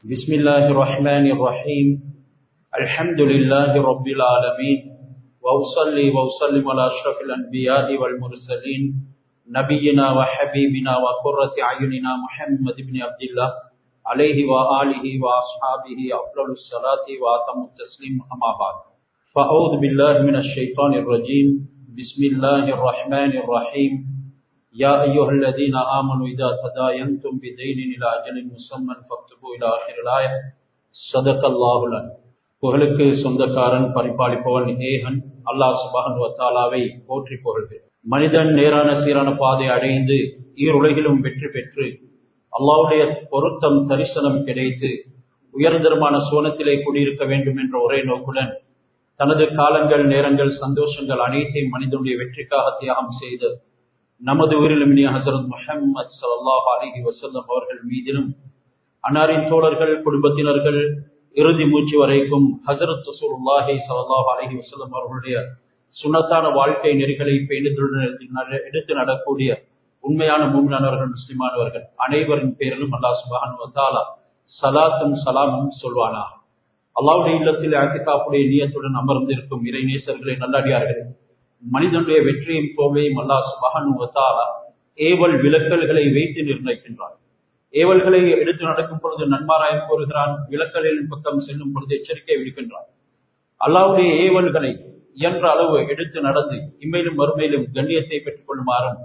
بسم الله الرحمن الرحيم الحمد لله رب العالمين وأصلي وأسلم على أشرف الأنبياء والمرسلين نبينا وحبيبنا وقرة أعيننا محمد بن عبد الله عليه وآله وأصحابه أفضل الصلاة وأتم التسليم أما بعد فأعوذ بالله من الشيطان الرجيم بسم الله الرحمن الرحيم يا أيها الذين آمنوا إذا تداينتم بدين إلى أجل مسمى فاكتبوا إلى آخر الآية صدق الله العظيم புகழுக்கு சொந்தக்காரன் பரிபாலிப்பவன் ஏகன் அல்லாஹ் சுபஹன் வத்தாலாவை போற்றி புகழ்கிறேன் மனிதன் நேரான சீரான பாதை அடைந்து ஈருலகிலும் வெற்றி பெற்று அல்லாவுடைய பொருத்தம் தரிசனம் கிடைத்து உயர்ந்தரமான சோனத்திலே குடியிருக்க வேண்டும் என்ற ஒரே நோக்குடன் தனது காலங்கள் நேரங்கள் சந்தோஷங்கள் அனைத்தையும் மனிதனுடைய வெற்றிக்காக தியாகம் செய்து நமது உயிரிலும் இனிய ஹசரத் முஹம்மது சல்லாஹ் அலிஹி வசல்லம் அவர்கள் மீதிலும் அன்னாரின் தோழர்கள் குடும்பத்தினர்கள் இறுதி மூச்சு வரைக்கும் ஹசரத் ரசூலுல்லாஹி சல்லாஹ் அலிஹி வசல்லம் அவர்களுடைய சுனத்தான வாழ்க்கை நெறிகளை பேணுதலுடன் எடுத்து நடக்கூடிய உண்மையான மூமினானவர்கள் முஸ்லிமானவர்கள் அனைவரின் பேரிலும் அல்லாஹ் சுபஹான் வத்தாலா சலாத்தும் சலாமும் சொல்வானா அல்லாவுடைய இல்லத்தில் ஆக்கிகாப்புடைய நீயத்துடன் அமர்ந்திருக்கும் இறைநேசர்களை நல்லடியார்களே மனிதனுடைய வெற்றியும் தோல்வியும் அல்லாஹ் சுபஹானு வத்தாலா ஏவல் விலக்கல்களை வைத்து நிர்ணயிக்கின்றான் ஏவல்களை எடுத்து நடக்கும் பொழுது நன்மாராயம் கோருகிறான் விலக்கலின் பக்கம் செல்லும் பொழுது எச்சரிக்கை விடுக்கின்றான் அல்லாவுடைய ஏவல்களை இயன்ற அளவு எடுத்து நடந்து இம்மையிலும் மறுமையிலும் கண்ணியத்தை பெற்றுக் கொள்ளுமாறும்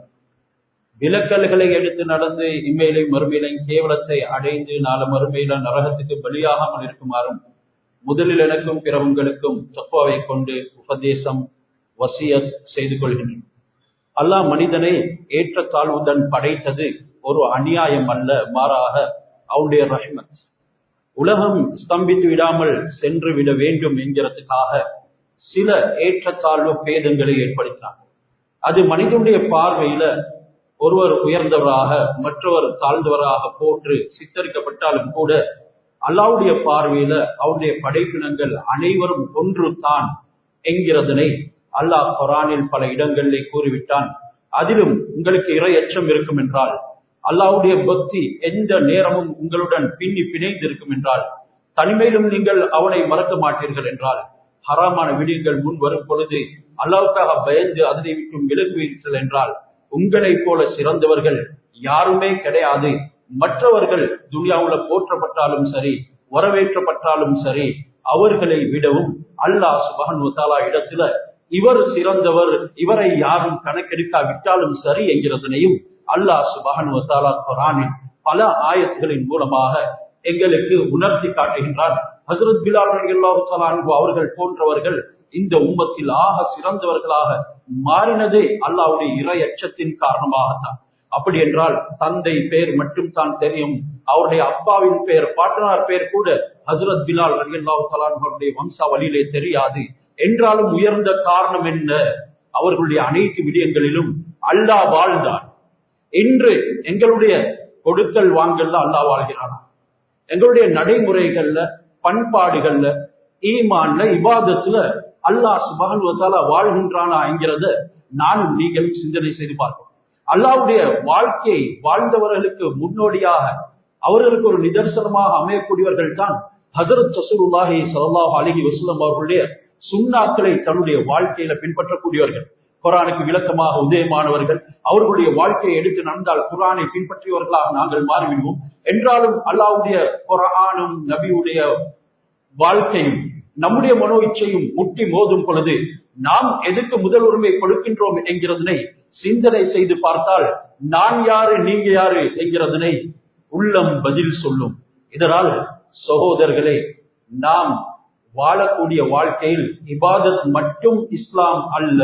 விலக்கல்களை எடுத்து நடந்து இம்மையிலையும் மறுமையிலையும் கேவலத்தை அடைந்து நாலு மறுமையில நரகத்துக்கு பலியாகாமல் இருக்குமாறும் முதலில் எனக்கும் பிறவங்களுக்கும் தப்பாவை கொண்டு உபதேசம் வசியத் செய்து கொள்கின்றன அல்லாஹ் மனிதனை ஏற்ற தாழ்வுடன் படைத்தது ஒரு அநியாயம் அல்ல மாறாக அவனுடைய ரஹ்மத் உலகம் ஸ்தம்பித்து விடாமல் சென்று விட வேண்டும் என்கிறதுக்காக சில ஏற்றத்தாழ்வு பேதங்களை ஏற்படுத்தினார் அது மனிதனுடைய பார்வையில ஒருவர் உயர்ந்தவராக மற்றவர் தாழ்ந்தவராக போன்று சித்தரிக்கப்பட்டாலும் கூட அல்லாவுடைய பார்வையில அவருடைய படைப்பினங்கள் அனைவரும் ஒன்று தான் என்கிறதனை அல்லாஹ் குரானில் பல இடங்களிலே கூறிவிட்டான் அதிலும் உங்களுக்கு இறை அச்சம் இருக்கும் என்றால் அல்லாவுடைய பக்தி எந்த நேரமும் உங்களுடன் பின்னி பிணைந்து இருக்கும் என்றால் தனிமையிலும் நீங்கள் அவனை மறக்க மாட்டீர்கள் என்றால் ஹராமான விடியங்கள் முன் வரும் பொழுது அல்லாவுக்காக பயந்து அதனை விட்டும் விலகுவீர்கள் என்றால் உங்களை போல சிறந்தவர்கள் யாருமே கிடையாது மற்றவர்கள் துனியாவுல போற்றப்பட்டாலும் சரி வரவேற்றப்பட்டாலும் சரி அவர்களை விடவும் அல்லாஹ் சுபஹன் வத்தாலா இடத்துல இவர் சிறந்தவர் இவரை யாரும் கணக்கெடுக்காவிட்டாலும் சரி என்கிறதனையும் அல்லாஹ் சுபஹன் வத்தாலா குரானின் பல ஆயத்துகளின் மூலமாக எங்களுக்கு உணர்த்தி காட்டுகின்றார் ஹசரத் பிலால் அல்லாஹு அவர்கள் போன்றவர்கள் இந்த உம்மத்தில் ஆக சிறந்தவர்களாக மாறினதே அல்லாவுடைய இறை அச்சத்தின் காரணமாகத்தான் அப்படி என்றால் தந்தை பெயர் மட்டும் தான் தெரியும் அவருடைய அப்பாவின் பெயர் பாட்டனார் பெயர் கூட ஹசரத் பிலால் அல்லாஹு அவருடைய வம்சாவளியிலே தெரியாது என்றாலும் உயர்ந்த காரணம் என்ன அவர்களுடைய அனைத்து விடயங்களிலும் அல்லாஹ் வாழ்ந்தான் இன்று எங்களுடைய கொடுக்கல் வாங்கல்ல அல்லாஹ் வாழ்கிறானா எங்களுடைய நடைமுறைகள்ல பண்பாடுகள்ல ஈமான்ல இபாதத்துல அல்லாஹ் சுபகன்வத்தால வாழ்கின்றானா என்கிறத நானும் நீங்களும் சிந்தனை செய்து பார்ப்போம் அல்லாவுடைய வாழ்க்கையை வாழ்ந்தவர்களுக்கு முன்னோடியாக அவர்களுக்கு ஒரு நிதர்சனமாக அமையக்கூடியவர்கள் தான் ஹசரத் சசூருல்லாஹி சல்லாஹ் அலிஹி வசலம் அவர்களுடைய சுண்ணாக்களை தன்னுடைய வாழ்க்கையில பின்பற்றக்கூடியவர்கள் குரானுக்கு விளக்கமாக உதயமானவர்கள் அவர்களுடைய வாழ்க்கையை எடுத்து நடந்தால் குரானை பின்பற்றியவர்களாக நாங்கள் மாறிவிடுவோம் என்றாலும் அல்லாவுடைய குரானும் நபியுடைய வாழ்க்கையும் நம்முடைய மனோ இச்சையும் முட்டி மோதும் பொழுது நாம் எதுக்கு முதல் உரிமை கொடுக்கின்றோம் என்கிறதனை சிந்தனை செய்து பார்த்தால் நான் யாரு நீங்க யாரு என்கிறதனை உள்ளம் பதில் சொல்லும் இதனால் சகோதரர்களே நாம் வாழக்கூடிய வாழ்க்கையில் இபாதத் மட்டும் இஸ்லாம் அல்ல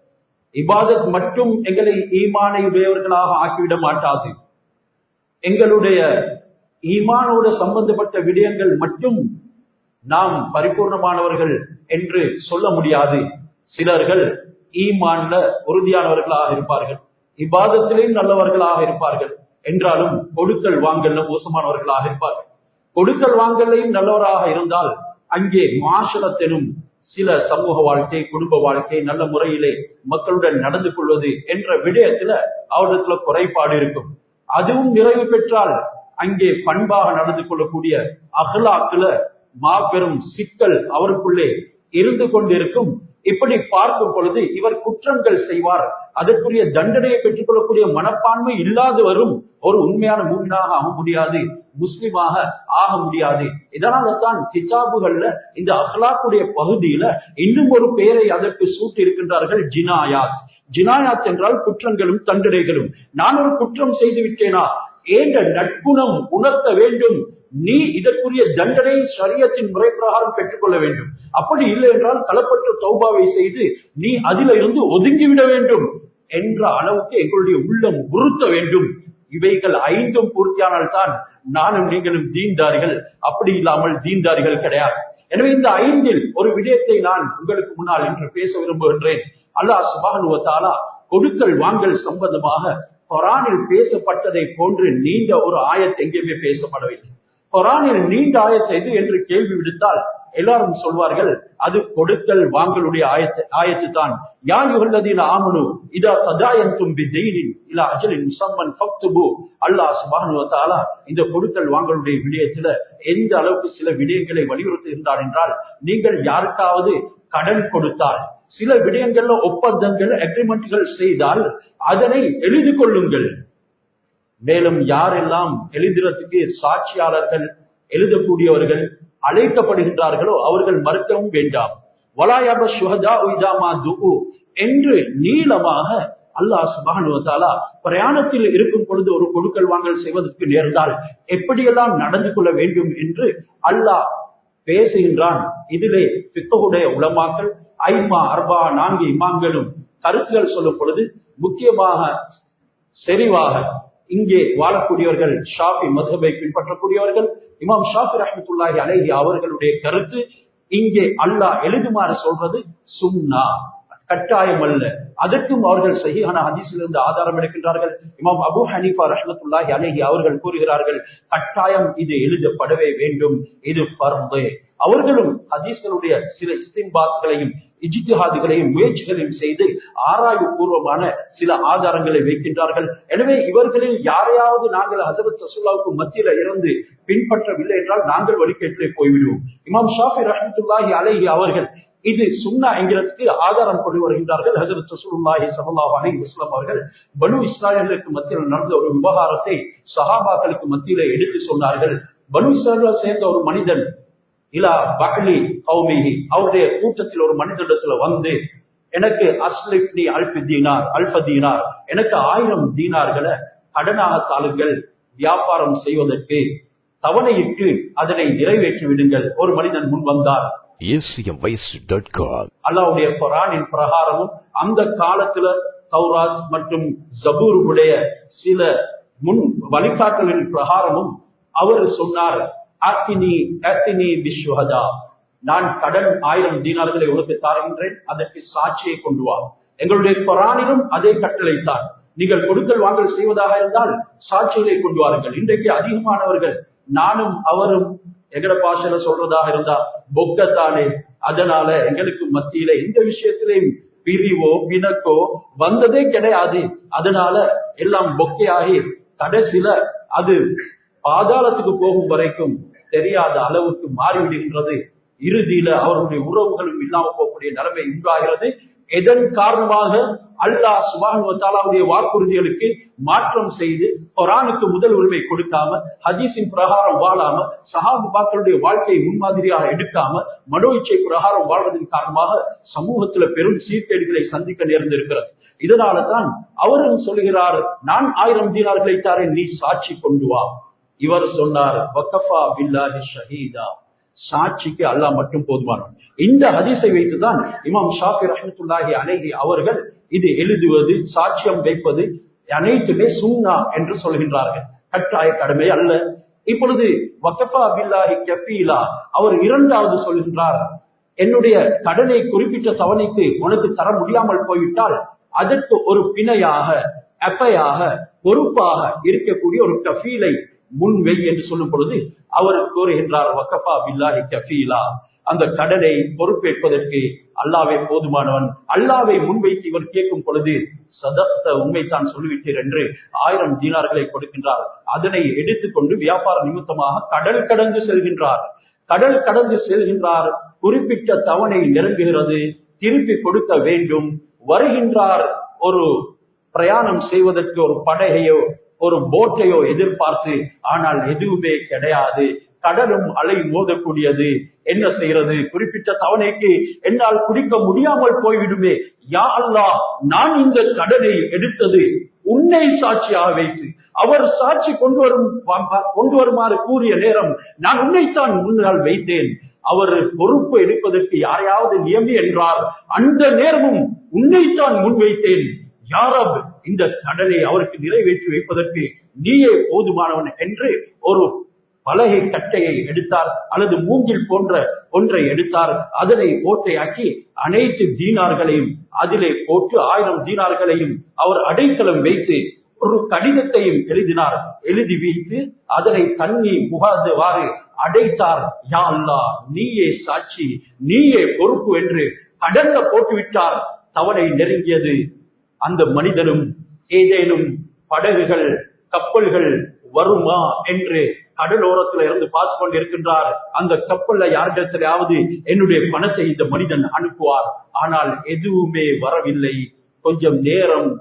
இபாதத் மட்டும் எங்களை ஈமானை உடையவர்களாக ஆக்கிவிட மாட்டாது எங்களுடைய ஈமானோடு சம்பந்தப்பட்ட விடயங்கள் மட்டும் நாம் பரிபூர்ணமானவர்கள் என்று சொல்ல முடியாது சிலர்கள் ஈமான்ல உறுதியானவர்களாக இருப்பார்கள் இபாதத்திலேயும் நல்லவர்களாக இருப்பார்கள் என்றாலும் கொடுக்கல் வாங்கல்ல மோசமானவர்களாக இருப்பார்கள் கொடுக்கல் வாங்கலையும் நல்லவராக இருந்தால் அங்கே மாசலத்தெனும் சில சமூக வாழ்க்கை குடும்ப வாழ்க்கை நல்ல முறையிலே மக்களுடன் நடந்து கொள்வது என்ற விடயத்துல அவரிடத்துல குறைபாடு இருக்கும் அதுவும் நிறைவு பெற்றால் அங்கே பண்பாக நடந்து கொள்ளக்கூடிய அகலாக்குல மாபெரும் சிக்கல் அவருக்குள்ளே இருந்து கொண்டிருக்கும் இப்படி பார்க்கும் பொழுது இவர் குற்றங்கள் செய்வார் அதற்குரிய தண்டனையை பெற்றுக் கொள்ளக்கூடிய மனப்பான்மை இல்லாது வரும் ஒரு உண்மையான மூமினாக ஆக முடியாது முஸ்லிமாக ஆக முடியாது இதனால தான் கிதாபுகள்ல இந்த அஹ்லாக்குடைய பகுதியில இன்னும் ஒரு பெயரை அதற்கு சூட்டி இருக்கின்றார்கள் ஜினாயாத் ஜினாயாத் என்றால் குற்றங்களும் தண்டனைகளும் நான் ஒரு குற்றம் செய்து விட்டேனா ஏண்ட நட்புணம் உணர்த்த வேண்டும் நீ இதற்குரிய தண்டனை சரியத்தின் முறை பிரகாரம் பெற்றுக்கொள்ள வேண்டும் அப்படி இல்லை என்றால் களப்பற்ற தௌபாவை செய்து நீ அதில இருந்து ஒதுங்கிவிட வேண்டும் என்ற அளவுக்கு எங்களுடைய உள்ளம் உறுத்த வேண்டும் இவைகள் ஐந்தும் பூர்த்தியானால் தான் நானும் நீங்களும் தீண்டார்கள் அப்படி இல்லாமல் தீண்டார்கள் கிடையாது எனவே இந்த ஐந்தில் ஒரு விடயத்தை நான் உங்களுக்கு முன்னால் இன்று பேச விரும்புகின்றேன் அல்லாஹ் சுபானுவத்தாலா கொடுக்கல் வாங்கல் சம்பந்தமாக கொரானில் பேசப்பட்டதை போன்று நீண்ட ஒரு ஆயத்தை எங்கேயுமே பேசப்படவில்லை கொரானில் நீண்ட ஆயத்தை எது என்று கேள்வி விடுத்தால் எல்லாரும் சொல்வார்கள் அது கொடுக்கல் வாங்கலுடைய ஆயத்து ஆயத்து தான் யார் யுகல்லதீன ஆமனு இதா சதாயந்தும் பிதெயினின் இல்ல அஜலின் முசம்மன் ஃபக்துபு அல்லாஹ் சுப்ஹானஹு வ தஆலா இந்த கொடுக்கல் வாங்கலுடைய விடயத்துல எந்த அளவுக்கு சில விடயங்களை வலியுறுத்தி இருந்தார் என்றால் நீங்கள் யாருக்காவது கடன் கொடுத்தால் சில விடயங்கள்ல ஒப்பந்தங்கள் அக்ரிமெண்ட்கள் செய்தால் அதனை எழுதி கொள்ளுங்கள் மேலும் யாரெல்லாம் எழுதுறதுக்கு சாட்சியாளர்கள் எழுதக்கூடியவர்கள் அழைக்கப்படுகின்றார்களோ அவர்கள் மறுக்கவும் வேண்டாம் வலாயாப சுஹதா உய்தாமா துகு என்று நீளமாக அல்லாஹ் சுபானுவத்தாலா பிரயாணத்தில் இருக்கும் பொழுது ஒரு கொடுக்கல் வாங்கல் செய்வதற்கு நேர்ந்தால் எப்படியெல்லாம் நடந்து கொள்ள வேண்டும் என்று அல்லாஹ் பேசுகின்றான் இதிலே பித்தகுடைய உலமாக்கள் ஐமா அர்பா நான்கு இமாம்களும் கருத்துகள் சொல்லும் பொழுது முக்கியமாக செறிவாக இங்கே வாழக்கூடியவர்கள் ஷாஃபி மதுபை பின்பற்றக்கூடியவர்கள் இமாம் ஷாஃபி ரஹமத்துல்லாஹி அலைஹி அவர்களுடைய கருத்து இங்கே அல்லாஹ் எழுதுமாறு சொல்றது சும்னா கட்டாயம் அல்ல அதற்கும் அவர்கள் சகிஹான ஹதீஸிலிருந்து ஆதாரம் எடுக்கின்றார்கள் இமாம் அபு ஹனீஃபா ரஹமத்துல்லாஹி அலைஹி அவர்கள் கூறுகிறார்கள் கட்டாயம் இது எழுதப்படவே வேண்டும் இது பர்து அவர்களும் ஹதீஸ்களுடைய சில இஸ்திம்பாத்களையும் இஜித்திஹாதுகளையும் முயற்சிகளையும் செய்து ஆராய்வு பூர்வமான சில ஆதாரங்களை வைக்கின்றார்கள் எனவே இவர்களில் யாரையாவது நாங்கள் ஹசரத் ரசூல்லாவுக்கு மத்தியில இருந்து பின்பற்றவில்லை என்றால் நாங்கள் வழிகேட்டிலே போய்விடுவோம் இமாம் ஷாஃபி ரஹமத்துல்லாஹி அலைஹி அவர்கள் இது சுன்னா என்கிறதுக்கு ஆதாரம் கொண்டு வருகின்றார்கள் ஹசரத் ரசூலுல்லாஹி ஸல்லல்லாஹு அலைஹி வஸல்லம் அவர்கள் பனு இஸ்ராயலுக்கு மத்தியில் நடந்த ஒரு விவகாரத்தை சஹாபாக்களுக்கு மத்தியில எடுத்து சொன்னார்கள் பனு இஸ்ராயலை சேர்ந்த ஒரு மனிதன் இலா பக்லி கௌமிஹி அவருடைய கூட்டத்தில் ஒரு மனிதனிடத்துல வந்து எனக்கு அஸ்லிப்னி அல்பி தீனார் அல்ப தீனார் எனக்கு ஆயிரம் தீனார்களை கடனாக தாளுங்கள் வியாபாரம் செய்வதற்கு தவணையிட்டு அதனை நிறைவேற்றி விடுங்கள் ஒரு மனிதன் முன் வந்தார் acmvoice.com அல்லாவுடைய குரானின் பிரகாரமும் அந்த காலத்துல தௌராத் மற்றும் ஜபூருடைய சில முன் வழிகாட்டலின் பிரகாரமும் அவர் சொன்னார் அத்தினி அத்தினி பிஸ்வஹதா நான் கடன் ஆயிரம் தீனார்களை உனக்கு தருகின்றேன் அதற்கு சாட்சியை கொண்டு வா எங்களுடைய குரானிலும் அதே கட்டளைத்தான் நீங்கள் கொடுக்கல் வாங்கல் செய்வதாக இருந்தால் சாட்சிகளை கொண்டு வாருங்கள் இன்றைக்கு அதிகமானவர்கள் நானும் அவரும் எங்கட பாஷையில சொல்றதாக இருந்தா பொக்கத்தானே அதனால எங்களுக்கு மத்தியில இந்த விஷயத்திலையும் பிரிவோ பிணக்கோ வந்ததே கிடையாது அதனால எல்லாம் பொக்கையாகி கடைசியில அது பாதாளத்துக்கு போகும் வரைக்கும் தெரியாத அளவுக்கு மாறிவிடுகின்றது இறுதியில அவர்களுடைய உறவுகளும் இல்லாம போகக்கூடிய நிலைமை உண்டாகிறது இதன் காரணமாக அல்லாஹ் சுபானுவத்தாலாவுடைய வாக்குறுதிகளுக்கு மாற்றம் செய்து குரானுக்கு முதல் உரிமை கொடுக்காம ஹதீஸின் பிரகாரம் வாழாம சஹாபாக்களுடைய வாழ்க்கையை முன்மாதிரியாக எடுக்காம மனோ இச்சை பிரகாரம் வாழ்வதன் காரணமாக சமூகத்துல பெரும் சீர்கேடுகளை சந்திக்க நேர்ந்திருக்கிறது இதனால தான் அவரும் சொல்கிறார் நான் ஆயிரம் தீனார்களை தாரேன் நீ சாட்சி கொண்டு வா இவர் சொன்னார் வக்கஃபா பில்லாஹி ஷஹீதா சாட்சிக்கு அல்லாஹ் மட்டும் போதுமானவன் இந்த ஹதீஸை வைத்துதான் இமாம் ஷாஃபி ரஹமத்துல்லாஹி அலைஹி அவர்கள் இது எழுதுவது சாட்சியம் வைப்பது அனைத்துமே சுன்னா என்று சொல்கின்றார்கள் கட்டாய கடமை அல்ல இப்பொழுது வக்கஃபா பில்லாஹி கஃபீலா அவர் இரண்டாவது சொல்கின்றார் என்னுடைய கடனை குறிப்பிட்ட தவணைக்கு உனக்கு தர முடியாமல் போய்விட்டால் அதற்கு ஒரு பிணையாக எப்பையாக பொறுப்பாக இருக்கக்கூடிய ஒரு கஃபீலை முன்வை என்று சொல்லும் பொழுது அவர் கூறுகின்றார் வக்கஃபா பில்லாஹி கஃபீலா அந்த கடனை பொறுப்பேற்பதற்கு அல்லாவே போதுமானவன் அல்லாவை முன்வைத்து இவர் கேட்கும் பொழுது சதத்த உண்மைத்தான் சொல்லிவிட்டீர் என்று ஆயிரம் தீனார்களை கொடுக்கின்றார் அதனை எடுத்துக்கொண்டு வியாபார நிமித்தமாக கடல் கடந்து செல்கின்றார் கடல் கடந்து செல்கின்றார் குறிப்பிட்ட தவணை நெருங்குகிறது திருப்பி கொடுக்க வேண்டும் வருகின்றார் ஒரு பிரயாணம் செய்வதற்கு ஒரு படகையோ ஒரு போட்டையோ எதிர்பார்த்து ஆனால் எதுவுமே கிடையாது கடலும் அலை மோதக்கூடியது என்ன செய்யறது குறிப்பிட்ட தவணைக்கு என்னால் குடிக்க முடியாமல் போய்விடுமே யா அல்லா நான் இந்த கடனை எடுத்தது உன்னை சாட்சியாக வைத்து அவர் சாட்சி கொண்டு வரும் கொண்டு வருமாறு கூறிய நேரம் நான் உன்னைத்தான் முன்னால் வைத்தேன் அவர் பொறுப்பு எடுப்பதற்கு யாரையாவது நியமி என்றார் அந்த நேரமும் உன்னைத்தான் முன்வைத்தேன் யாரப் இந்த கடனை அவருக்கு நிறைவேற்றி வைப்பதற்கு நீயே போதுமானவன் என்று ஒரு பலகை கட்டையை எடுத்தார் அல்லது மூங்கில் போன்ற ஒன்றை எடுத்தார் அதனை ஓட்டையாக்கி அனைத்து தீனார்களையும் அதிலே போட்டு ஆயிரம் தீனார்களையும் அவர் அடைக்கலம் வைத்து ஒரு கடிதத்தையும் எழுதினார் எழுதி வைத்து அதனை தண்ணி முகாதவாறு அடைத்தார் யா அல்லா நீயே சாட்சி நீயே பொறுப்பு என்று கடல்ல போட்டுவிட்டார் தவணை நெருங்கியது அந்த மனிதனும் ஏதேனும் படகுகள் கப்பல்கள் வருமா என்று கடலோரத்துல இருந்து பார்த்து கொண்டு இருக்கின்றார் அந்த கப்பல்ல யாரிடத்திலாவது என்னுடைய பணத்தை இந்த மனிதன் அனுப்புவார் ஆனால் எதுவுமே வரவில்லை கொஞ்சம் நேரம்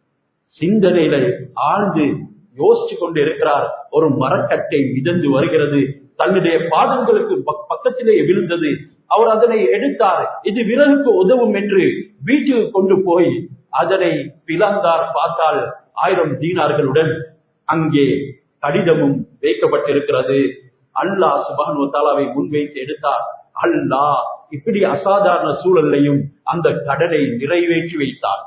சிந்தனையில ஆழ்ந்து யோசிச்சு கொண்டு இருக்கிறார் ஒரு மரக்கட்டை மிதந்து வருகிறது தன்னுடைய பாதங்களுக்கு பக்கத்திலே விழுந்தது அவர் அதனை எடுத்தார் இது விறகுக்கு உதவும் என்று வீட்டுக்கு கொண்டு போய் அதனை பிளந்தார் பார்த்தால் ஆயிரம் தீனார்களுடன் அங்கே கடிதமும் வைக்கப்பட்டிருக்கிறது அல்லாஹ் சுபானு தாலாவை முன்வைத்து எடுத்தார் அல்லாஹ் இப்படி அசாதாரண சூழலையும் அந்த கடனை நிறைவேற்றி வைத்தார்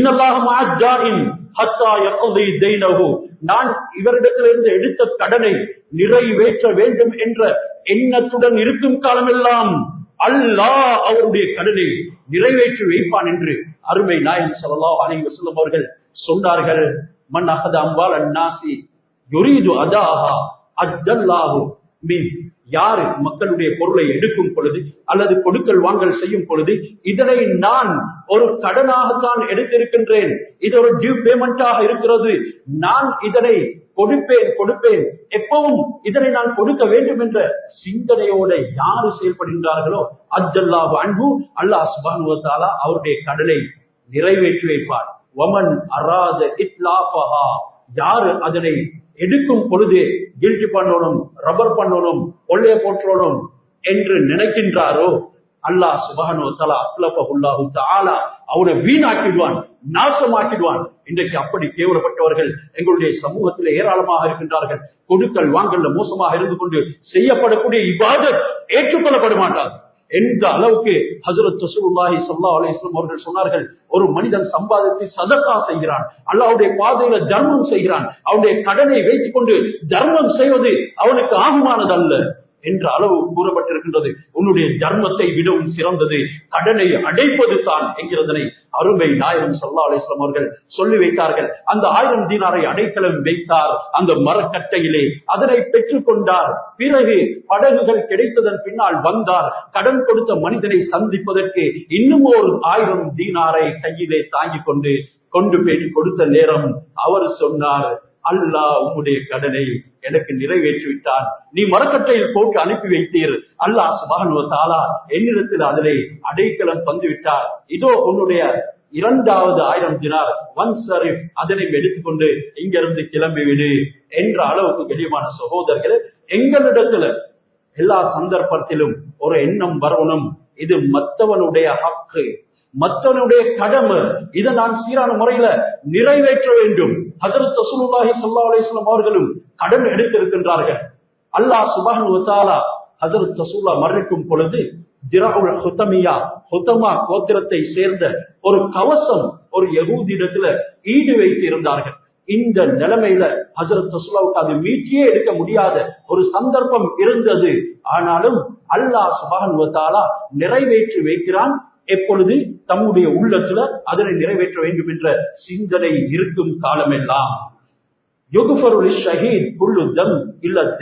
நான் இவரிடத்திலிருந்து எடுத்த கடனை நிறைவேற்ற வேண்டும் என்ற எண்ணத்துடன் இருக்கும் காலமெல்லாம் அல்லாஹ் அவருடைய கடனை நிறைவேற்றி வைப்பான் என்று அருமை நாயன் சல்லா அலி வசல்லம் அவர்கள் சொன்னார்கள் மன் அகத அம்பால் அந்நாசி யுரீது அதாஹா அஜல்லாஹு மின் யாரு மக்களுடைய பொருளை எடுக்கும் பொழுது அல்லது கொடுக்கல் வாங்கல் செய்யும் பொழுது இதனை நான் ஒரு கடனாகத்தான் எடுத்திருக்கின்றேன் இது ஒரு டியூ பேமெண்டாக இருக்கிறது நான் இதனை கொடுப்பேன் கொடுப்பேன் எப்பவும் இதனை நான் கொடுக்க வேண்டும் என்ற சிந்தனையோட யாரு செயல்படுகின்றார்களோ அஜல்லாஹு அன்பு அல்லாஹ் சுபானுவத்தாலா அவருடைய கடலை நிறைவேற்றி வைப்பார் வமன் அராத இத்லாஃபஹா யாரு அதனை எடுக்கும் பொழுது கில்ட்டி பண்ணணும் ரப்பர் பண்ணணும் கொள்ளைய போற்றணும் என்று நினைக்கின்றாரோ அல்லாஹ் சுபஹனோ தலா அஸ்லபுல்லாஹு தாலா அவனை வீணாக்கிடுவான் நாசமாக்கிடுவான் இன்றைக்கு அப்படி கேவலப்பட்டவர்கள் எங்களுடைய சமூகத்தில் ஏராளமாக இருக்கின்றார்கள் கொடுக்கல் வாங்கல்ல மோசமாக இருந்து கொண்டு செய்யப்படக்கூடிய இவ்வாறு ஏற்றுக்கொள்ளப்பட மாட்டார் எந்த அளவுக்கு ஹசரத் ரசூலுல்லாஹி ஸல்லல்லாஹு அலைஹி வஸல்லம் அவர்கள் சொன்னார்கள் ஒரு மனிதன் சம்பாதித்து சதக்கா செய்கிறான் அல்லாஹ்வுடைய பாதையில தர்மம் செய்கிறான் அவனுடைய கடனை வைத்துக் கொண்டு தர்மம் செய்வது அவனுக்கு ஆகுமானது அல்ல என்ற அளவு கூறப்பட்டிருக்கின்றது உன்னுடைய தர்மத்தை விடவும் சிறந்தது கடனை அடைப்பது தான் என்கிறதனை அருமை நாயகம் சல்லா அலிஸ்லாம் அவர்கள் சொல்லி வைத்தார்கள் அந்த ஆயிரம் தீனாரை அடைக்கலம் வைத்தார் அந்த மரக்கட்டையிலே அதனை பெற்றுக் கொண்டார் பிறகு படகுகள் கிடைத்ததன் பின்னால் வந்தார் கடன் கொடுத்த மனிதனை சந்திப்பதற்கு இன்னும் ஒரு ஆயிரம் தீனாரை கையிலே தாங்கிக் கொண்டு கொண்டு போய் கொடுத்த நேரம் அவர் சொன்னார் அல்லாஹ் உம்முடைய கடனை எனக்கு நிறைவேற்றி விட்டான் நீ மரக்கட்டையில் போட்டு அனுப்பி வைத்தீர் அல்லாஹ் சுபானுவ தாலா என்னிடத்தில் அதிலே அடைக்கலம் தந்து விட்டார் இதோ உன்னுடைய இரண்டாவது ஆயிரம் தினார் ஒன் சரிஃப் அதனை எடுத்துக்கொண்டு இங்கிருந்து கிளம்பி விடு என்ற அளவுக்கு கெளியமான சகோதரர்கள் எங்களிடத்துல எல்லா சந்தர்ப்பத்திலும் ஒரு எண்ணம் வரணும் இது மற்றவனுடைய ஹக்கு மற்றவனுடைய கடமை இதை நான் சீரான முறையில நிறைவேற்ற வேண்டும் ஹசரத் ரசூலுல்லாஹி ஸல்லல்லாஹு அலைஹி வஸல்லம் அவர்களும் கடன் எடுத்திருக்கின்றார்கள் அல்லாஹ் சுப்ஹானஹு வ தஆலா ஹசரத் ரசூலுல்லாஹ் மரணிக்கும் பொழுது திரவுல் ஹுதமியா ஹுதமா கோத்திரத்தை சேர்ந்த ஒரு கவசம் ஒரு யகூதியிடத்துல ஈடு வைத்து இருந்தார்கள் இந்த நிலைமையில ஹசரத் ரசூலாவுக்கு அது மீட்டியே எடுக்க முடியாத ஒரு சந்தர்ப்பம் இருந்தது ஆனாலும் அல்லாஹ் சுபஹன் வத்தாலா நிறைவேற்றி வைக்கிறான் எப்பொழுது தம்முடைய உள்ளத்துல அதனை நிறைவேற்ற வேண்டும் என்ற சிந்தனை இருக்கும் காலமெல்லாம் யுகுஃபருல் ஷஹீத் குல்லு தம் இல்ல தெயின்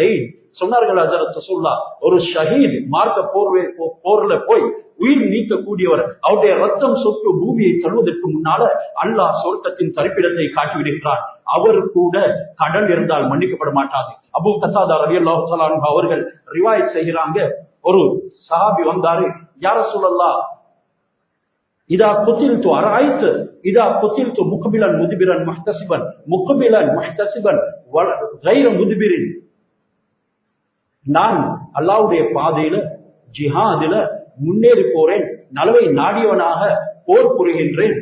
சொன்னார்கள் ஹசரத் ரசூல்லா ஒரு ஷஹீத் மார்க்க போர்வே போ- போர்ல போய் உயிர் நீக்கக்கூடியவர் அவருடைய ரத்தம் சொட்டு பூமியை தள்ளுவதற்கு முன்னால அல்லாஹ் சொர்க்கத்தின் தரிப்பிடத்தை காட்டிவிடுகிறார் அவர் கூட கடன் இருந்தால் மன்னிக்கப்பட மாட்டாது அபு கத்தாதா ரவி அல்லாஹு அவர்கள் ரிவாயத் செய்கிறாங்க ஒரு சஹாபி வந்தாரு யார சொல்லலாம் இதா குத்தில்து அராய்த்து இதா குத்தில்து முகபிலன் முதுபிரன் மஹ்தசிபன் முகபிலன் மஹ்தசிபன் கைர முதுபிரின் நான் அல்லாவுடைய பாதையில ஜிஹாதில முன்னேறி போறேன் நலவை நாடியவனாக போர் புரிகின்றேன்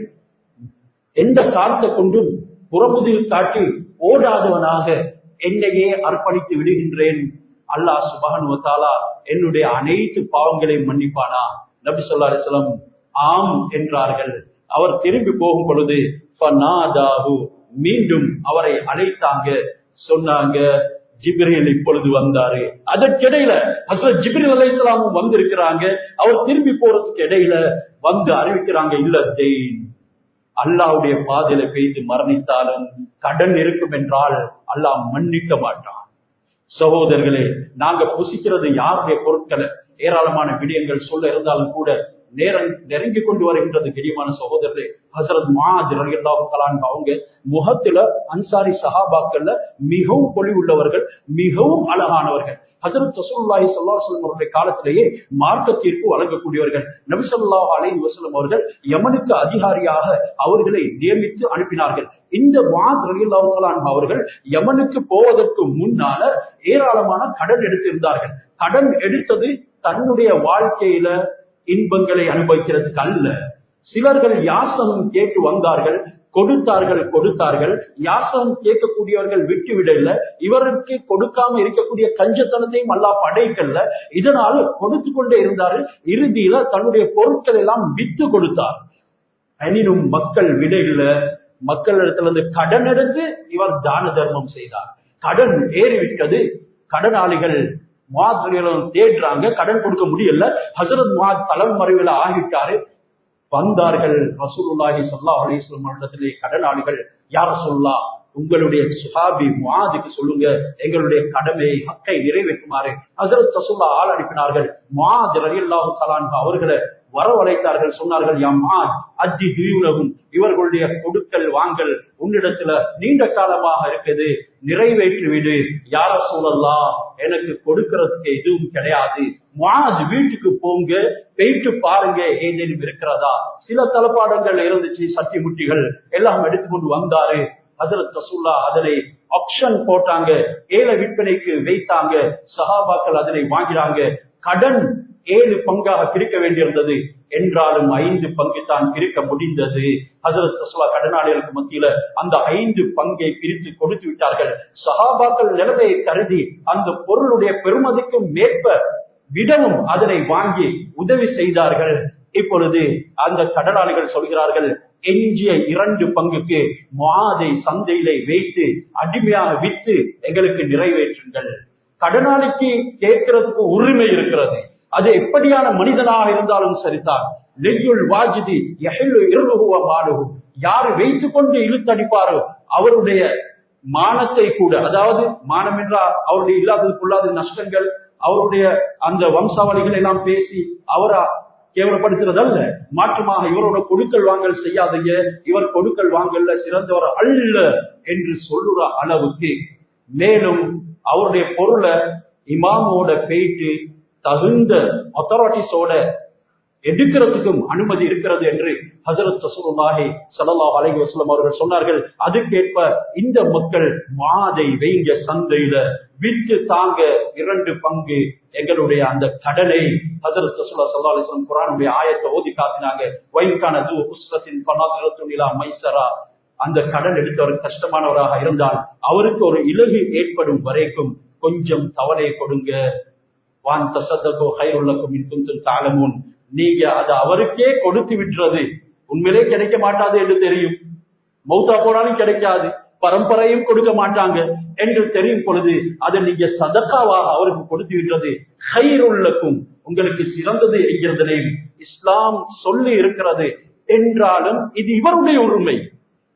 எந்த காலத்தை கொண்டும் புறமுதில் காட்டி ஓடாதவனாக என்னையே அர்ப்பணித்து விடுகின்றேன் அல்லாஹ் சுபஹானு தாலா என்னுடைய அனைத்து பாவங்களையும் மன்னிப்பானா நபி சொல்லா அலிஸ்லாம் ஆம் என்றார்கள் அவர் திரும்பி போகும் பொழுது ஃபனாதாஹு, மீண்டும் அவரை அழைத்தாங்க சொன்னாங்க ஜிப்ரீல் இப்பொழுது வந்தாரு அதற்கிடையில ஹசரத் ஜிப்ரீல் அலைஹிஸ்ஸலாமும் வந்திருக்கிறாங்க அவர் திரும்பி போறதுக்கு இடையில வந்து அறிவிக்கிறாங்க இல்ல தெயின் அல்லாவுடைய பாதையில பெய்து மரணித்தாலும் கடன் இருக்கும் என்றால் அல்லாஹ் மன்னிக்க மாட்டான் சகோதரர்களே நாங்க புசிக்கிறது யாருடைய பொருட்களை ஏராளமான விடயங்கள் சொல்ல இருந்தாலும் கூட நேரம் நெருங்கி கொண்டு வருகின்றது பெரியமான சகோதரர்களே ஹசரத் மாஜ் ரலியல்லாஹு தஆலா அன்ஹு அவங்க முகத்துல அன்சாரி சஹாபாக்கள்ல மிகவும் பொலிவுள்ளவர்கள் மிகவும் அழகானவர்கள் ஹசரத் ரசூலுல்லாஹி ஸல்லல்லாஹு அலைஹி வஸல்லம் அவருடைய காலத்திலேயே மார்க்கத்திற்கு வழங்கக்கூடியவர்கள் நபி ஸல்லல்லாஹு அலைஹி வஸல்லம் அவர்கள் யமனுக்கு அதிகாரியாக அவர்களை நியமித்து அனுப்பினார்கள் இந்த வாத் ரலியல்லாஹு தஆலா அன்ஹு அவர்கள் யமனுக்கு போவதற்கு முன்னால ஏராளமான கடன் எடுத்திருந்தார்கள் கடன் எடுத்தது தன்னுடைய வாழ்க்கையில இன்பங்களை அனுபவிக்கிறதுக்கு அல்ல சிலர்கள் யாசகம் கேட்டு வந்தார்கள் கொடுத்தார்கள் கொடுத்தார்கள் யாசகம் கேட்கக்கூடியவர்கள் விட்டு விடல இவருக்கு கொடுக்காம இருக்கக்கூடிய கஞ்சத்தனத்தையும் அல்லா படைக்கல்ல இதனால் கொடுத்து கொண்டே இருந்தார்கள் இறுதியில தன்னுடைய பொருட்கள் எல்லாம் வித்து கொடுத்தார் எனினும் மக்கள் விடையில மக்கள் இடத்துல இருந்து கடன் எடுத்து இவர் தான தர்மம் செய்தார் கடன் ஏறிவிட்டது கடனாளிகள் முவாத் தேடுறாங்க கடன் கொடுக்க முடியல ஹசரத் முவாத் தலைமறைவில் ஆகிட்டாரு வந்தார்கள் ரசூலுல்லாஹி ஸல்லல்லாஹு அலைஹி வஸல்லம் இடத்திலே கடனாளிகள் யார் சொல்லா உங்களுடைய சுஹாபி முஆதுக்கு சொல்லுங்க எங்களுடைய கடமையை ஹக்கை நிறைவேற்றுமாறு ஹசரத் ரசூல்லா ஆள் அனுப்பினார்கள் முஆத் ரலியல்லாஹு தஆலா அன்ஹு அவர்களை வரவழைத்தார்கள் சொன்னார்கள் யா முஆத் அஜி துயுனகும் இவர்களுடைய கொடுக்கல் வாங்கல் உன்னிடத்துல நீண்ட காலமாக இருக்குது நிறைவேற்றி விடு யார சூழல்லா எனக்கு கொடுக்கறதுக்கு எதுவும் கிடையாது முஆத் வீட்டுக்கு போங்க போயிட்டு பாருங்க ஏதேனும் இருக்கிறதா சில தளபாடங்கள் இருந்துச்சு சட்டி முட்டிகள் எல்லாம் எடுத்துக்கொண்டு வந்தாரு ஹசரத் ரசூல்லா அதனை ஆப்ஷன் போட்டாங்க ஏல விற்பனைக்கு வைத்தாங்க சஹாபாக்கள் அதனை வாங்கினாங்க கடன் ஏழு பங்காக பிரிக்க வேண்டியிருந்தது என்றாலும் ஐந்து பங்கு தான் பிரிக்க முடிந்தது ஹசரத் ரசூலா கடனாளிகளுக்கு மத்தியில அந்த ஐந்து பங்கை பிரித்து கொடுத்து விட்டார்கள் சஹாபாக்கள் நிலைமையை கருதி அந்த பொருளுடைய பெருமதிக்கும் மேற்ப விடவும் அதனை வாங்கி உதவி செய்தார்கள் இப்பொழுது அந்த கடனாளிகள் சொல்கிறார்கள் எஞ்சிய இரண்டு பங்குக்கு மாதை சந்தையிலே வைத்து அடிமையாக வித்து எங்களுக்கு நிறைவேற்றுங்கள் கடனாளிக்கு கேட்கறதுக்கு உரிமை இருக்கிறது அது எப்படியான மனிதனாக இருந்தாலும் சரிதான் நெய்யுள் வாஜிதி எஹில்லு இருகுவ மாடுகு யாரு வைத்துக் கொண்டு இழுத்தடிப்பாரோ அவருடைய மானத்தை கூட அதாவது மானம் என்றால் அவருடைய இல்லாதது பொல்லாத நஷ்டங்கள் அவருடைய அந்த வம்சாவளிகள் எல்லாம் பேசி அவரா கேவலப்படுத்துறதல்ல மாற்றமாக இவரோட கொடுக்கல் வாங்கல் செய்யாதீங்க இவர் கொடுக்கல் வாங்கல்ல சிறந்தவர் அல்ல என்று சொல்லுற அளவுக்கு மேலும் அவருடைய பொருளை இமாமோட போயிட்டு தகுந்த அத்தாரிட்டிஸோட எடுக்கிறதுக்கும் அனுமதி இருக்கிறது என்று ஹசரத் ரசூலுல்லாஹி ஸல்லல்லாஹு அலைஹி வஸல்லம் அவர்கள் சொன்னார்கள் அதுக்கேற்ப இந்த மக்கள் மாதை வைங்க சந்தையில வித்து தாங்க இரண்டு பங்கு எங்களுடைய அந்த கடனை ஹசரத் ரசூலுல்லாஹி ஸல்லல்லாஹு அலைஹி வஸல்லம் குர்ஆனுடைய ஆயத்தை ஓதி காட்டினாங்க வைன்கான து உஸ்ரத்தின் ஃபனாதிரத்துன் இலா மைசரா அந்த கடன் எடுத்தவர் கஷ்டமானவராக இருந்தால் அவருக்கு ஒரு இலகு ஏற்படும் வரைக்கும் கொஞ்சம் தவணை கொடுங்க வான் தசத்தகோ ஹைருள்ளக்கும் இன்கும் தாளமுன் நீங்க அதை அவருக்கே கொடுத்து விட்டுறது உண்மையிலே கிடைக்க மாட்டாது என்று தெரியும் மௌத்தா போனாலும் கிடைக்காது பரம்பரையும் கொடுக்க மாட்டாங்க என்று தெரியும் பொழுது அதை நீங்க சதக்காவாக அவருக்கு கொடுத்து விடுறது ஹைருள்ளக்கும் உங்களுக்கு சிறந்தது என்கிறதனை இஸ்லாம் சொல்லி இருக்கிறது என்றாலும் இது இவருடைய உரிமை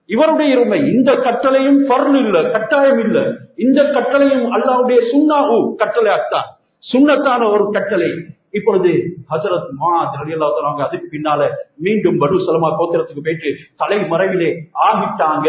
இவருடைய இருமை இந்த கட்டளையும் பர்ல் இல்ல கட்டாயம் இல்ல இந்த கட்டளையும் அல்லாவுடைய சுண்ணாவு கட்டளையாத்தான் சுண்ணத்தான ஒரு கட்டளை இப்பொழுது ஹசரத் மாத் ரலியல்லாஹு அதுக்கு பின்னால மீண்டும் படு சலமா கோத்திரத்துக்கு போயிட்டு தலைமறைவிலே ஆகிட்டாங்க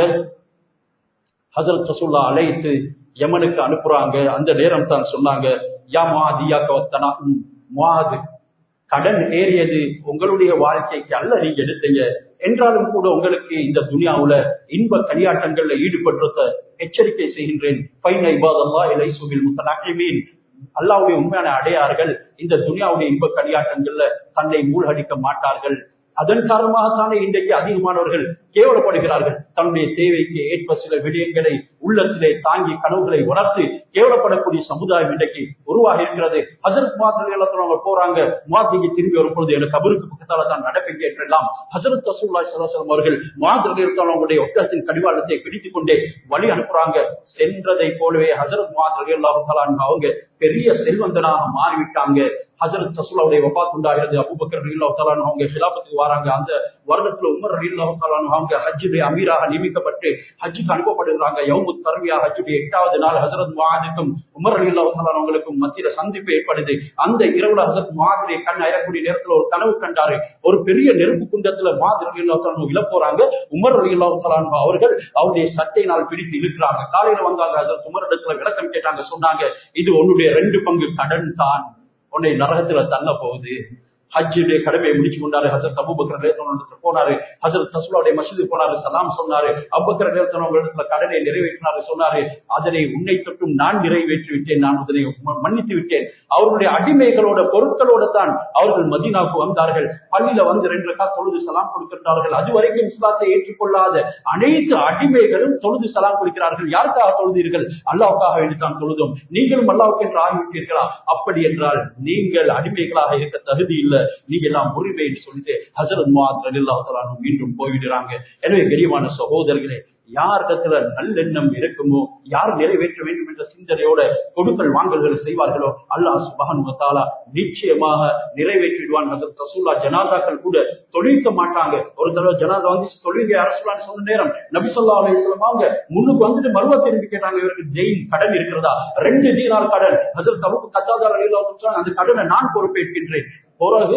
ஹசரத் ரசூல்லா அழைத்து யமனுக்கு அனுப்புறாங்க அந்த நேரம் தான் சொன்னாங்க யா மாதியா கவத்தனா மாது கடன் ஏறியது உங்களுடைய வாழ்க்கைக்கு அல்ல நீங்க எடுத்தீங்க என்றாலும் கூட உங்களுக்கு இந்த துனியாவுல இன்ப கலியாட்டங்கள்ல ஈடுபடுறத எச்சரிக்கை செய்கின்றேன் பைன இபாதல்லா இலை சுபில் முத்தனாக்கிமீன் அல்லாவுடைய உண்மையான அடையார்கள் இந்த துனியாவுடைய இன்ப கலியாட்டங்கள்ல தன்னை மூழ்கடிக்க மாட்டார்கள் அதன் காரணமாகத்தானே இன்றைக்கு அதிகமானவர்கள் கேவலப்படுகிறார்கள் தன்னுடைய தேவைக்கு ஏற்ப சில விடயங்களை உள்ளத்திலே தாங்கி கனவுகளை வளர்த்து கேவலப்படக்கூடிய சமுதாயம் இன்றைக்கு உருவாகி இருக்கிறது ஹசரத் மாதிரி போறாங்க மாதிரிக்கு திரும்பி வரும்பொழுது எனக்கு கபருக்கு பக்கத்தால தான் நடப்பீங்க என்றெல்லாம் ஹசரத் ரசூல்லா சலாசலம் அவர்கள் மாதிரி அவங்களுடைய ஒட்டகத்தின் கடிவாளத்தை பிடித்துக் கொண்டே வழி அனுப்புறாங்க சென்றதை போலவே ஹசரத் மாதிரி அவங்க பெரிய செல்வந்தனாக மாறிவிட்டாங்க ஹசரத் ரசூலாவுடைய வபாத் உண்டாகிறது அபுபக்கர் ரலீல்லா தலான் அவங்க ஹிலாபத்துக்கு வராங்க அந்த வருடத்துல உமர் ரலீல்லா தலான் அவங்க ஹஜ்ஜுடைய அமீராக நியமிக்கப்பட்டு ஹஜ்ஜுக்கு அனுப்பப்படுகிறாங்க யவுமு தர்மியா ஹஜ்ஜுடைய எட்டாவது நாள் ஹசரத் மாதுக்கும் உமர் ரலீல்லா தலான் அவங்களுக்கும் மத்தியில சந்திப்பு ஏற்படுது அந்த இரவுல ஹசரத் மாதிரி கண் அயக்கூடிய நேரத்துல ஒரு கனவு கண்டாரு ஒரு பெரிய நெருப்பு குண்டத்துல மாதிரி ரலீல்லா தலான் இழ போறாங்க உமர் ரலீல்லா தலான் அவர்கள் அவருடைய சட்டையினால் பிடித்து இழுக்கிறாங்க காலையில வந்தாங்க ஹசரத் உமர் இடத்துல விளக்கம் கேட்டாங்க சொன்னாங்க இது உன்னுடைய ரெண்டு பங்கு கடன் தான் உன்னை நரகத்துல தள்ள போகுது ஹஜ்ஜுடைய கடமையை முடிச்சு கொண்டாரு ஹசரத் அபுபக்கர் போனாரு ஹசரத் தசுலாவுடைய மசூதி போனாரு சலாம் சொன்னாரு அபுபக்கர் இடத்துல கடனை நிறைவேற்றினாரு சொன்னாரு அதனை உன்னை தொட்டும் நான் நிறைவேற்றி விட்டேன் நான் அதனை மன்னித்து விட்டேன் அவர்களுடைய அடிமைகளோட பொருட்களோட தான் அவர்கள் மதீனாவுக்கு வந்தார்கள் பள்ளியில வந்து ரெண்டு ரக்கா தொழுது சலாம் கொடுக்கின்றார்கள் அது வரைக்கும் இஸ்லாத்தை ஏற்றுக்கொள்ளாத அனைத்து அடிமைகளும் தொழுது சலாம் கொடுக்கிறார்கள் யாருக்காக தொழுதீர்கள் அல்லாவுக்காக வேண்டி தான் தொழுதும் நீங்களும் அல்லாவுக்கு என்று ஆகிவிட்டீர்களா அப்படி என்றால் நீங்கள் அடிமைகளாக இருக்க தகுதி இல்லை நீங்க எல்லாம் உரிமை என்று சொல்லிட்டு ஹசரத் முவாத் ரலில்லாஹு மீண்டும் போய்விடுறாங்க எனவே கரியமான சகோதரர்களே யாரிடத்துல நல்லெண்ணம் இருக்குமோ யார் நிறைவேற்ற வேண்டும் என்ற சிந்தனையோட கொடுக்கல் வாங்கல்கள் செய்வார்களோ அல்லாஹ் சுபஹானுவத்தாலா நிச்சயமாக நிறைவேற்றிடுவான் ஹசரத் ரசூல்லா ஜனாதாக்கள் கூட தொழிக்க மாட்டாங்க ஒரு தடவை ஜனாதா வந்து தொழில்கை அரசுலான்னு சொன்ன நேரம் நபிசல்லா அலையம் அவங்க முன்னுக்கு வந்துட்டு மருவ திரும்பி கேட்டாங்க இவருக்கு ஜெயின் கடன் இருக்கிறதா ரெண்டு தீனார் கடன் ஹசரத் தவுக்கு கத்தாதார் அலையில அந்த கடனை நான் பொறுப்பேற்கின்றேன் பிறகு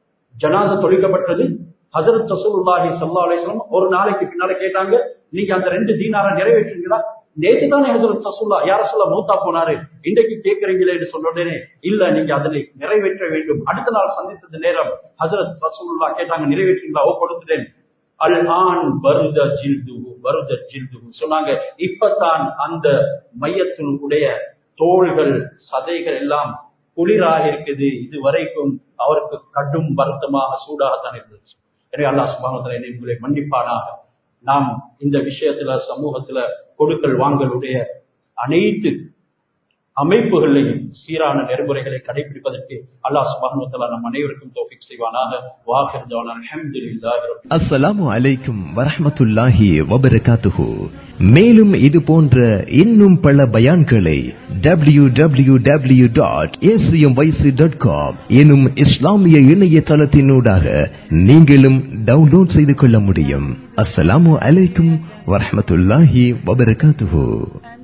ஜனாத தொழிக்கப்பட்டது ஹசரத் ரசூலுல்லாஹி சல்லா அலிஸ்லாம் ஒரு நாளைக்கு பின்னால கேட்டாங்க நீங்க அந்த ரெண்டு தீனார நிறைவேற்றுங்களா நேற்று தானே ஹசரத் ரசூல்லா யார சொல்ல மூத்தா போனாரு இன்றைக்கு கேட்கறீங்களே என்று சொல்றேனே இல்ல நீங்க அதனை நிறைவேற்ற வேண்டும் அடுத்த நாள் சந்தித்தது நேரம் ஹசரத் ரசூலுல்லா கேட்டாங்க நிறைவேற்றுங்களா ஓ கொடுத்துட்டேன் அல் ஆன் வருத ஜில்து வருத ஜில்து சொன்னாங்க இப்பதான் அந்த மையத்தினுடைய தோள்கள் சதைகள் எல்லாம் குளிராக இருக்குது இது வரைக்கும் அவருக்கு கடும் வருத்தமாக சூடாகத்தான் இருந்துச்சு எனவே அல்லா சுபானத்தில் என்னை உங்களை மன்னிப்பானாக நாம் இந்த விஷயத்துல சமூகத்துல கொடுக்கல் வாங்கலுடைய அனைத்து அமைப்புகளையும் சீரான நெறிமுறைகளை கடைபிடிப்பதற்கு அல்லாஹ் சுபானுவத்தலா நம் அனைவருக்கும் தோஃபிக் செய்வானாக வாஹிர்தான அல்ஹம்துலில்லாஹி ரப்பில் அஸ்ஸலாமு அலைக்கும் வரஹ்மத்துல்லாஹி வபரகாத்துஹு மேலும் இது போன்ற இன்னும் பல பயான்களை W W W dot dot com எனும் இஸ்லாமிய இணையதளத்தினூடாக நீங்களும் டவுன்லோட் செய்து கொள்ள முடியும் அஸ்ஸலாமு அலைக்கும் வரஹ்மத்துல்லாஹி வபரகாத்துஹு